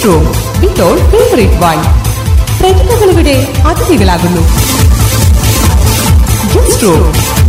Guest room ഇപ്പോൾ favourite വൈൻ പ്രതിഭകളിവിടെ അതിഥികളാകുന്നു guest room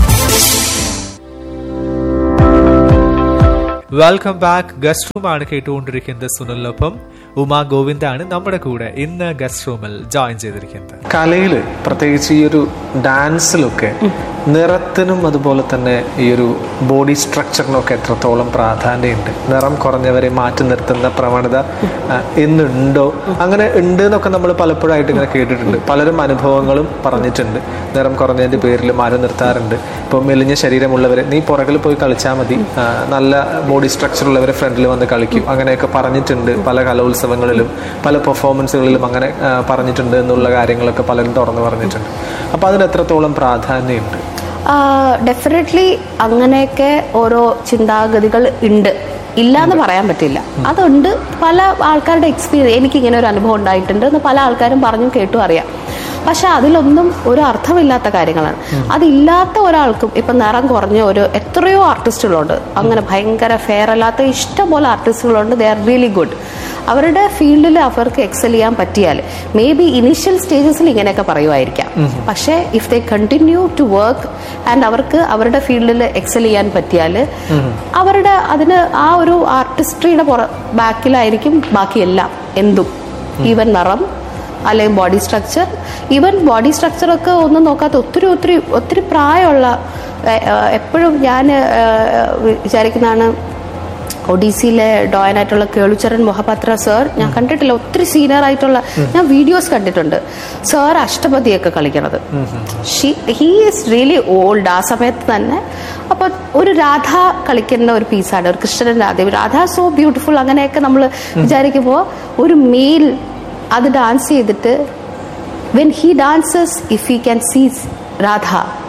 welcome back guest room ആണ് കേട്ടുകൊണ്ടിരിക്കുന്നത് സുനിലിനൊപ്പം ഉമാ ഗോവിന്ദാണ് നമ്മുടെ കൂടെ ഇന്ന് ഗസ്റ്റ് റൂമിൽ ജോയിൻ ചെയ്തിരിക്കുന്നത് കലയിൽ പ്രത്യേകിച്ച് ഈ ഒരു ഡാൻസിലൊക്കെ നിറത്തിനും അതുപോലെ തന്നെ ഈ ഒരു ബോഡി സ്ട്രക്ചറിനും ഒക്കെ എത്രത്തോളം പ്രാധാന്യമുണ്ട് നിറം കുറഞ്ഞവരെ മാറ്റി നിർത്തുന്ന പ്രവണത ആ, ഇന്നുണ്ടോ അങ്ങനെ ഉണ്ട് എന്നൊക്കെ നമ്മൾ പലപ്പോഴായിട്ട് ഇങ്ങനെ കേട്ടിട്ടുണ്ട് പലരും അനുഭവങ്ങളും പറഞ്ഞിട്ടുണ്ട് നിറം കുറഞ്ഞതിന്റെ പേരിൽ മാറ്റി നിർത്താറുണ്ട് ഇപ്പോൾ മെലിഞ്ഞ ശരീരമുള്ളവരെ നീ പുറകിൽ പോയി കളിച്ചാൽ മതി ആ, നല്ല ബോഡി സ്ട്രക്ചർ ഉള്ളവരെ ഫ്രണ്ടിൽ വന്ന് കളിക്കും അങ്ങനെയൊക്കെ പറഞ്ഞിട്ടുണ്ട് പല കലോത്സവങ്ങളിലും പല പെർഫോമൻസുകളിലും അങ്ങനെ ആ, പറഞ്ഞിട്ടുണ്ട് എന്നുള്ള കാര്യങ്ങളൊക്കെ പലരും തുറന്നു പറഞ്ഞിട്ടുണ്ട് അപ്പോൾ അതിന് എത്രത്തോളം പ്രാധാന്യമുണ്ട് ഡെഫിനറ്റ്ലി അങ്ങനെയൊക്കെ ഓരോ ചിന്താഗതികൾ ഉണ്ട് ഇല്ല എന്ന് പറയാൻ പറ്റില്ല അതുണ്ട് പല ആൾക്കാരുടെ എക്സ്പീരിയൻസ് എനിക്ക് ഇങ്ങനെ ഒരു അനുഭവം ഉണ്ടായിട്ടുണ്ട് എന്ന് പല ആൾക്കാരും പറഞ്ഞും കേട്ടും അറിയാം പക്ഷെ അതിലൊന്നും ഒരു അർത്ഥമില്ലാത്ത കാര്യങ്ങളാണ് അതില്ലാത്ത ഒരാൾക്കും ഇപ്പൊ നിറം കുറഞ്ഞ ഒരു എത്രയോ ആർട്ടിസ്റ്റുകളുണ്ട് അങ്ങനെ ഭയങ്കര ഫെയർ അല്ലാത്ത ഇഷ്ടംപോലെ ആർട്ടിസ്റ്റുകളുണ്ട് ദേ ആർ റിയലി ഗുഡ് അവരുടെ ഫീൽഡിൽ അവർക്ക് എക്സൽ ചെയ്യാൻ പറ്റിയാൽ മേ ബി ഇനീഷ്യൽ സ്റ്റേജസിൽ ഇങ്ങനെയൊക്കെ പറയുമായിരിക്കാം പക്ഷേ if they continue to work and അവർക്ക് അവരുടെ ഫീൽഡിൽ എക്സൽ ചെയ്യാൻ പറ്റിയാൽ അവരുടെ അതിന് ആ ഒരു ആർട്ടിസ്ട്രിയുടെ പുറ ബാക്കിലായിരിക്കും ബാക്കിയെല്ലാം എന്തും ഈവൻ നിറം അല്ലെങ്കിൽ ബോഡി സ്ട്രക്ചർ ഈവൻ ബോഡി സ്ട്രക്ചറൊക്കെ ഒന്നും നോക്കാത്ത ഒത്തിരി ഒത്തിരി ഒത്തിരി പ്രായമുള്ള എപ്പോഴും ഞാൻ വിചാരിക്കുന്നതാണ് ഒഡീസിയിലെ ഡോയനായിട്ടുള്ള കേളുചരൺ മൊഹപത്ര സർ ഞാൻ കണ്ടിട്ടില്ല ഒത്തിരി സീനിയർ ആയിട്ടുള്ള ഞാൻ വീഡിയോസ് കണ്ടിട്ടുണ്ട് സർ അഷ്ടപതിയൊക്കെ കളിക്കണത് ഹീ ഈസ് റിയലി ഓൾഡ് ആ സമയത്ത് തന്നെ അപ്പൊ ഒരു രാധ കളിക്കുന്ന ഒരു പീസാണ് ഒരു കൃഷ്ണൻ രാധ രാധ സോ ബ്യൂട്ടിഫുൾ അങ്ങനെയൊക്കെ നമ്മൾ വിചാരിക്കുമ്പോൾ ഒരു മെയിൽ അത് ഡാൻസ് ചെയ്തിട്ട് when he dances if he can sees Radha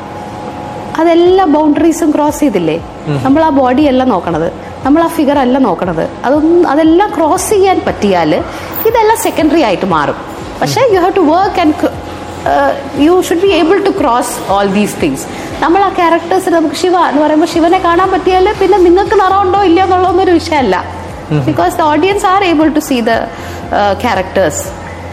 അതെല്ലാ ബൗണ്ടറീസും ക്രോസ് ചെയ്തില്ലേ നമ്മൾ ആ ബോഡി അല്ല നോക്കണത് നമ്മൾ ആ ഫിഗർ അല്ല നോക്കണത് അതൊന്നും അതെല്ലാം ക്രോസ് ചെയ്യാൻ പറ്റിയാൽ ഇതെല്ലാം സെക്കൻഡറി ആയിട്ട് മാറും പക്ഷേ you have to work and you should be able to cross all these things നമ്മൾ ആ ക്യാരക്ടേഴ്സ് നമുക്ക് ശിവ എന്ന് പറയുമ്പോൾ ശിവനെ കാണാൻ പറ്റിയാൽ പിന്നെ നിങ്ങൾക്ക് നിറമുണ്ടോ ഇല്ലയോ എന്നുള്ളതൊന്നും വിഷയമല്ല because the audience are able to see the characters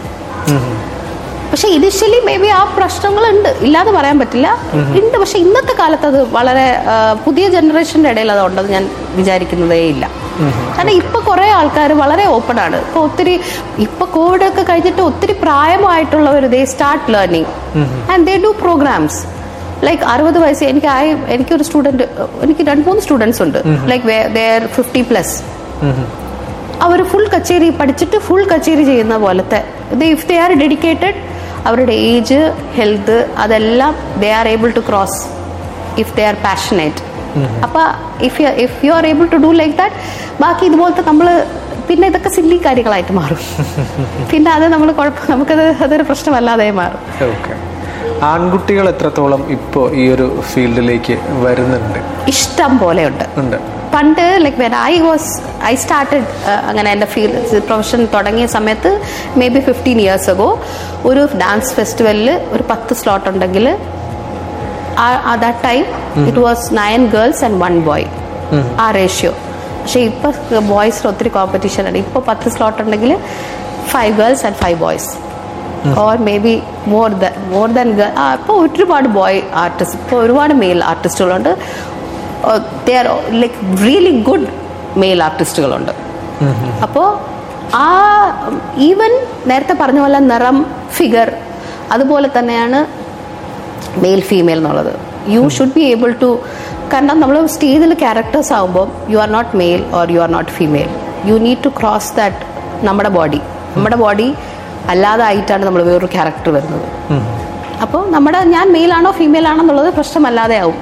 പക്ഷെ ഇനിഷ്യലി മേ ബി ആ പ്രശ്നങ്ങളുണ്ട് ഇല്ലാതെ പറയാൻ പറ്റില്ല ഉണ്ട് പക്ഷെ ഇന്നത്തെ കാലത്ത് അത് വളരെ ആ, പുതിയ ജനറേഷന്റെ ഇടയിൽ അത് ഉണ്ടെന്ന് ഞാൻ വിചാരിക്കുന്നതേ ഇല്ല കാരണം ഇപ്പൊ കുറെ ആൾക്കാർ വളരെ ഓപ്പൺ ആണ് ഇപ്പൊ ഒത്തിരി ഇപ്പൊ കോവിഡ് ഒക്കെ കഴിഞ്ഞിട്ട് ഒത്തിരി പ്രായമായിട്ടുള്ളവർ they start learning and they do programmes like അറുപത് വയസ്സ് എനിക്ക് ആയി എനിക്കൊരു സ്റ്റുഡന്റ് എനിക്ക് രണ്ട് മൂന്ന് സ്റ്റുഡൻസ് ഉണ്ട് like there fifty plus full ഫുൾ കച്ചേരി പഠിച്ചിട്ട് ഫുൾ കച്ചേരി ചെയ്യുന്ന പോലത്തെ ഇഫ് ദേ ആർ ഡെഡിക്കേറ്റഡ് അവരുടെ ഏജ് ഹെൽത്ത് അതെല്ലാം they are able to cross if they are passionate അപ്പൊ if you if you are able to do like that ബാക്കി ഇതുപോലത്തെ നമ്മൾ പിന്നെ ഇതൊക്കെ സില്ലി കാര്യങ്ങളായിട്ട് മാറും പിന്നെ അത് നമ്മൾ കുഴപ്പം നമുക്കത് അതൊരു പ്രശ്നമല്ലാതെ മാറും ഓക്കെ ആൺകുട്ടികൾ എത്രത്തോളം ഇപ്പോൾ ഈ ഒരു ഫീൽഡിലേക്ക് വരുന്നുണ്ട് ഇഷ്ടം പോലെയുണ്ട് ഉണ്ട് പണ്ട് like when I was I started അങ്ങനെ എൻ്റെ ഫീൽഡ് പ്രൊഫഷൻ തുടങ്ങിയ സമയത്ത് maybe fifteen years ago ഒരു ഡാൻസ് ഫെസ്റ്റിവലിൽ ഒരു പത്ത് സ്ലോട്ട് ഉണ്ടെങ്കിൽ that time it was nine girls and one boy ആ റേഷ്യോ പക്ഷെ ഇപ്പൊ ബോയ്സിന് ഒത്തിരി കോമ്പറ്റീഷൻ ആണ് ഇപ്പൊ പത്ത് സ്ലോട്ട് ഉണ്ടെങ്കിൽ five girls and five boys or maybe more than more than girl ഇപ്പോൾ ഒരുപാട് ബോയ് ആർട്ടിസ്റ്റ് ഇപ്പോൾ ഒരുപാട് മെയിൽ ആർട്ടിസ്റ്റുകളുണ്ട് they are like really good male ആർട്ടിസ്റ്റുകളുണ്ട് അപ്പോൾ ആ ഈവൻ നേരത്തെ പറഞ്ഞ പോലെ നിറം ഫിഗർ അതുപോലെ തന്നെയാണ് മെയിൽ ഫീമെയിൽ എന്നുള്ളത് you should be able to കാരണം നമ്മൾ സ്റ്റേജിൽ ക്യാരക്ടേഴ്സ് ആകുമ്പോൾ you are not male or you are not female you need to cross that നമ്മുടെ ബോഡി നമ്മുടെ ബോഡി അല്ലാതെ ആയിട്ടാണ് നമ്മൾ വേറൊരു ക്യാരക്ടർ വരുന്നത് അപ്പോൾ നമ്മുടെ ഞാൻ മെയിൽ ആണോ ഫീമെയിൽ ആണോ എന്നുള്ളത് പ്രശ്നമല്ലാതെ ആവും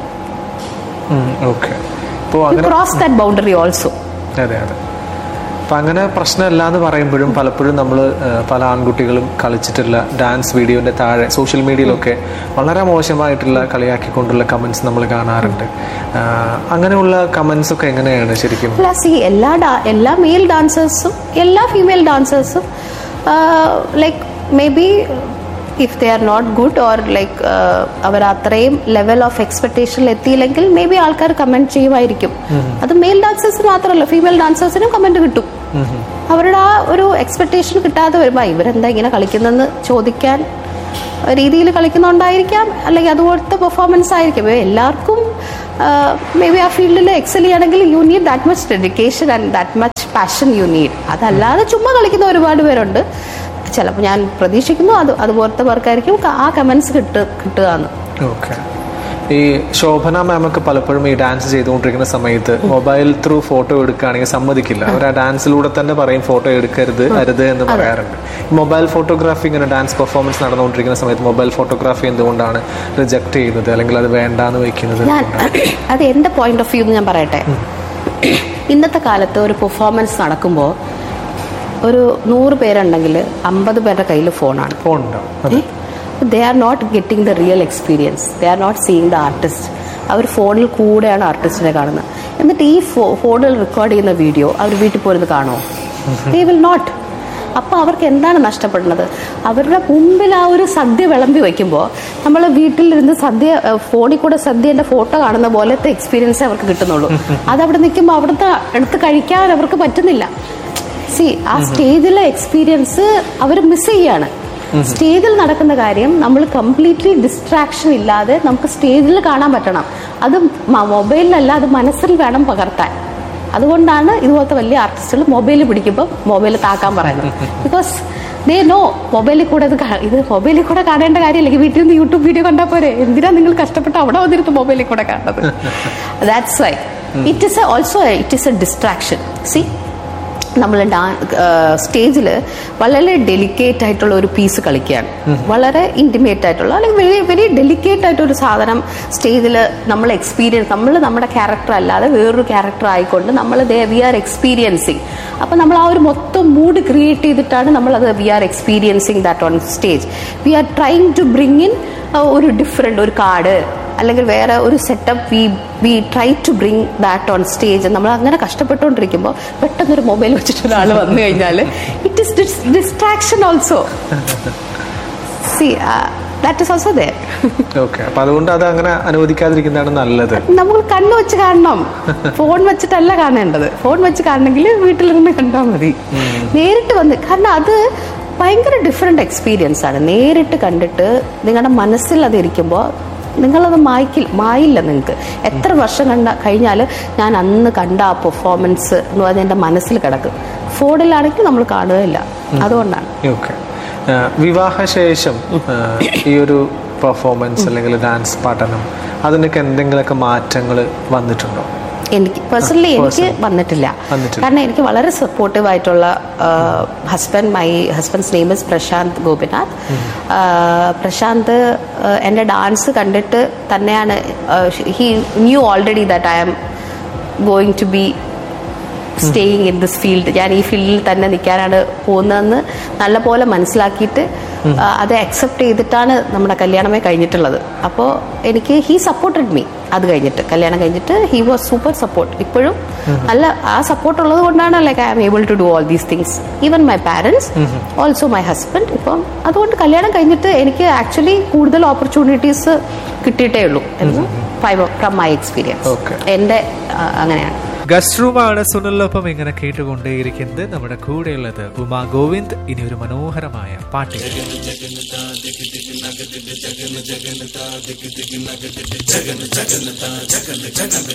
ഓക്കെ ഇപ്പോൾ യു അങ്ങനെ ക്രോസ് ദാറ്റ് ബൗണ്ടറി ഓൾസോ അതെ അതെ അപ്പം അങ്ങനെ പ്രശ്നമല്ല എന്ന് പറയുമ്പോഴും പലപ്പോഴും നമ്മൾ പല ആൺകുട്ടികളും കളിച്ചിട്ടുള്ള ഡാൻസ് വീഡിയോൻ്റെ താഴെ സോഷ്യൽ മീഡിയയിലൊക്കെ വളരെ മോശമായിട്ടുള്ള കളിയാക്കിക്കൊണ്ടുള്ള കമൻസ് നമ്മൾ കാണാറുണ്ട് ആ, അങ്ങനെയുള്ള കമൻസ് ഒക്കെ എങ്ങനെയാണ് ശരിക്കും പ്ലസ് ഈ എല്ലാ ഡാ എല്ലാ മെയിൽ ഡാൻസേഴ്സും എല്ലാ ഫീമെയിൽ ഡാൻസേഴ്സും like maybe if they are not good or like അവർ അത്രയും ലെവൽ ഓഫ് എക്സ്പെക്ടേഷനിൽ എത്തിയില്ലെങ്കിൽ മേ ബി ആൾക്കാർ കമന്റ് ചെയ്യുമായിരിക്കും അത് മെയിൽ ഡാൻസേഴ്സിന് മാത്രമല്ല ഫീമെയിൽ ഡാൻസേഴ്സിനും കമന്റ് കിട്ടും അവരുടെ ആ ഒരു എക്സ്പെക്ടേഷൻ കിട്ടാതെ വരുമ്പോൾ ഇവരെന്താ ഇങ്ങനെ കളിക്കുന്നതെന്ന് ചോദിക്കാൻ രീതിയിൽ കളിക്കുന്നുണ്ടായിരിക്കാം അല്ലെങ്കിൽ അതുപോലത്തെ പെർഫോമൻസ് ആയിരിക്കും ഇപ്പൊ എല്ലാവർക്കും മേ ബി ആ ഫീൽഡിൽ എക്സൽ ചെയ്യണമെങ്കിൽ you need that much dedication and that much passion you need അതല്ലാതെ ചുമ്മാ കളിക്കുന്ന ഒരുപാട് പേരുണ്ട് ചിലപ്പോൾ ഞാൻ പ്രതീക്ഷിക്കുന്നു അത് അതുപോലത്തെ പേർക്കായിരിക്കും ക- ആ കമൻസ് കിട്ടു കിട്ടുക എന്ന് ഓക്കെ ഈ ശോഭന മാമൊക്കെ പലപ്പോഴും ഈ ഡാൻസ് ചെയ്തുകൊണ്ടിരിക്കുന്ന സമയത്ത് മൊബൈൽ ത്രൂ ഫോട്ടോ എടുക്കുകയാണെങ്കിൽ സമ്മതിക്കില്ല അവർ ആ ഡാൻസിലൂടെ തന്നെ പറയും ഫോട്ടോ എടുക്കരുത് അരുത് എന്ന് പറയാറുണ്ട് മൊബൈൽ ഫോട്ടോഗ്രാഫി ഇങ്ങനെ ഡാൻസ് പെർഫോമൻസ് നടന്നുകൊണ്ടിരിക്കുന്ന സമയത്ത് മൊബൈൽ ഫോട്ടോഗ്രാഫി എന്തുകൊണ്ടാണ് റിജക്ട് ചെയ്യുന്നത് അല്ലെങ്കിൽ അത് വേണ്ടാന്ന് വെക്കുന്നത് ഞാൻ അത് എൻ്റെ പോയിന്റ് ഓഫ് വ്യൂ ഞാൻ പറയട്ടെ ഇന്നത്തെ കാലത്ത് ഒരു പെർഫോമൻസ് നടക്കുമ്പോൾ ഒരു നൂറ് പേരുണ്ടെങ്കിൽ അമ്പത് പേരുടെ കയ്യിൽ ഫോണാണ് ഫോൺ ഉണ്ടാവും അതെ. They are not getting the real experience they are not seeing the artist അവർ ഫോണിൽ കൂടെയാണ് ആർട്ടിസ്റ്റിനെ കാണുന്നത് എന്നിട്ട് ഈ ഫോ ഫോണിൽ റെക്കോർഡ് ചെയ്യുന്ന വീഡിയോ അവർ വീട്ടിൽ പോയിരുന്ന് കാണുമോ ദേ വിൽ നോട്ട് അപ്പോൾ അവർക്ക് എന്താണ് നഷ്ടപ്പെടുന്നത് അവരുടെ മുമ്പിൽ ആ ഒരു സദ്യ വിളമ്പി വെക്കുമ്പോൾ നമ്മൾ വീട്ടിലിരുന്ന് സദ്യ ഏഹ്, ഫോണിൽ കൂടെ സദ്യൻ്റെ ഫോട്ടോ കാണുന്ന പോലത്തെ എക്സ്പീരിയൻസ് അവർക്ക് കിട്ടുന്നുള്ളൂ അതവിടെ നിൽക്കുമ്പോൾ അവിടുത്തെ എടുത്ത് കഴിക്കാൻ അവർക്ക് പറ്റുന്നില്ല സി ആ സ്റ്റേജിലെ എക്സ്പീരിയൻസ് അവർ മിസ് ചെയ്യാണ് സ്റ്റേജിൽ നടക്കുന്ന കാര്യം നമ്മൾ കംപ്ലീറ്റ്ലി ഡിസ്ട്രാക്ഷൻ ഇല്ലാതെ നമുക്ക് സ്റ്റേജിൽ കാണാൻ പറ്റണം അത് മൊബൈലിലല്ല അത് മനസ്സിൽ വേണം പകർത്താൻ അതുകൊണ്ടാണ് ഇതുപോലത്തെ വലിയ ആർട്ടിസ്റ്റുകൾ മൊബൈൽ പിടിക്കുമ്പോൾ മൊബൈൽ താക്കാൻ പറയുന്നത് ബിക്കോസ് ദേ നോ മൊബൈലിൽ കൂടെ ഇത് കാ- ഇത് മൊബൈലിൽ കൂടെ കാണേണ്ട കാര്യമില്ല വീട്ടിൽ നിന്ന് യൂട്യൂബ് വീഡിയോ കണ്ടാൽ പോരെ എന്തിനാ നിങ്ങൾ കഷ്ടപ്പെട്ട് അവിടെ വന്നിരുന്ന് മൊബൈലിൽ കൂടെ കാണുന്നത് that's why it is also it is a distraction see നമ്മൾ ഡാ സ്റ്റേജിൽ വളരെ ഡെലിക്കേറ്റ് ആയിട്ടുള്ള ഒരു പീസ് കളിക്കുകയാണ് വളരെ ഇൻറ്റിമേറ്റ് ആയിട്ടുള്ള അല്ലെങ്കിൽ വെരി വെരി ഡെലിക്കേറ്റ് ആയിട്ടൊരു സാധനം സ്റ്റേജിൽ നമ്മൾ എക്സ്പീരിയൻസ് നമ്മൾ നമ്മുടെ ക്യാരക്ടർ അല്ലാതെ വേറൊരു ക്യാരക്ടർ ആയിക്കൊണ്ട് നമ്മൾ ദേ വി ആർ എക്സ്പീരിയൻസിങ് അപ്പം നമ്മൾ ആ ഒരു മൊത്തം മൂഡ് ക്രിയേറ്റ് ചെയ്തിട്ടാണ് നമ്മളത് we are experiencing that on stage we are trying to bring in ഒരു ഡിഫറെൻ്റ് ഒരു കാർഡ് അല്ലെങ്കിൽ വേറെ ഒരു setup we we try to bring that on stage നമ്മൾ അങ്ങനെ കഷ്ടപ്പെട്ടുകൊണ്ടിരിക്കുമ്പോൾ പെട്ടെന്ന് ഒരു മൊബൈൽ വെച്ചിട്ട് ഒരാൾ വന്നു കഴിഞ്ഞാൽ it is distraction also see that is also there okay അപ്പൊ അതുകൊണ്ട് അത് അങ്ങനെ അനുവദിക്കാതിരിക്കുന്നതാണ് നല്ലത് നമ്മൾ കണ്ണു വെച്ച് കാണണം ഫോൺ വെച്ചിട്ടല്ല കാണേണ്ടത് ഫോൺ വെച്ച് കാണണമെങ്കിൽ വീട്ടിലിരുന്ന് കണ്ടാൽ മതി നേരിട്ട് വന്ന് കാരണം അത് ഭയങ്കര ഡിഫറെൻ്റ് എക്സ്പീരിയൻസ് ആണ് നേരിട്ട് കണ്ടിട്ട് നിങ്ങളുടെ മനസ്സിൽ അത് ഇരിക്കുമ്പോൾ നിങ്ങളത് മായ്ക്കില്ല മായില്ല നിങ്ങൾക്ക് എത്ര വർഷം കണ്ട കഴിഞ്ഞാൽ ഞാൻ അന്ന് കണ്ട ആ പെർഫോമൻസ് എന്ന് പറഞ്ഞാൽ എൻ്റെ മനസ്സിൽ കിടക്കും ഫോണിലാണെങ്കിൽ നമ്മൾ കാണുകയില്ല അതുകൊണ്ടാണ് ഓക്കെ വിവാഹശേഷം ആ, ഈ ഒരു പെർഫോമൻസ് അല്ലെങ്കിൽ ഡാൻസ് പഠനം അതിനൊക്കെ എന്തെങ്കിലുമൊക്കെ മാറ്റങ്ങൾ വന്നിട്ടുണ്ടോ എനിക്ക് പേഴ്സണലി എനിക്ക് വന്നിട്ടില്ല വന്നിട്ടില്ല. കാരണം എനിക്ക് വളരെ സപ്പോർട്ടീവ് ആയിട്ടുള്ള husband my husband's name is Prashanth Gopinath ആ, പ്രശാന്ത് ആ, എൻ്റെ ഡാൻസ് കണ്ടിട്ട് തന്നെയാണ് he knew already that I am going to be staying in this field ഞാൻ ഈ ഫീൽഡിൽ തന്നെ നിൽക്കാനാണ് പോകുന്നതെന്ന് നല്ലപോലെ മനസ്സിലാക്കിയിട്ട് ആ, അത് അക്സെപ്റ്റ് ചെയ്തിട്ടാണ് നമ്മുടെ കല്യാണമേ കഴിഞ്ഞിട്ടുള്ളത് അപ്പോൾ എനിക്ക് ഹീ സപ്പോർട്ടഡ് മീ അത് കഴിഞ്ഞിട്ട് കല്യാണം കഴിഞ്ഞിട്ട് ഹി വാസ് സൂപ്പർ സപ്പോർട്ട് ഇപ്പോഴും നല്ല ആ സപ്പോർട്ട് ഉള്ളത് കൊണ്ടാണ് like I am able to do all these things even my parents also my husband ഇപ്പം അതുകൊണ്ട് കല്യാണം കഴിഞ്ഞിട്ട് എനിക്ക് ആക്ച്വലി കൂടുതൽ ഓപ്പർച്യൂണിറ്റീസ് കിട്ടിയിട്ടേ ഉള്ളൂ എന്ന് ഫ്രം മൈ എക്സ്പീരിയൻസ് Okay. എൻ്റെ ആ, അങ്ങനെയാണ് ഗസ്റ്റ് റൂമാണ് സുനിലിനൊപ്പം ഇങ്ങനെ കേട്ടുകൊണ്ടേയിരിക്കുന്നത് നമ്മുടെ കൂടെയുള്ളത് ഉമാ ഗോവിന്ദ് ഇനി ഒരു മനോഹരമായ പാട്ട്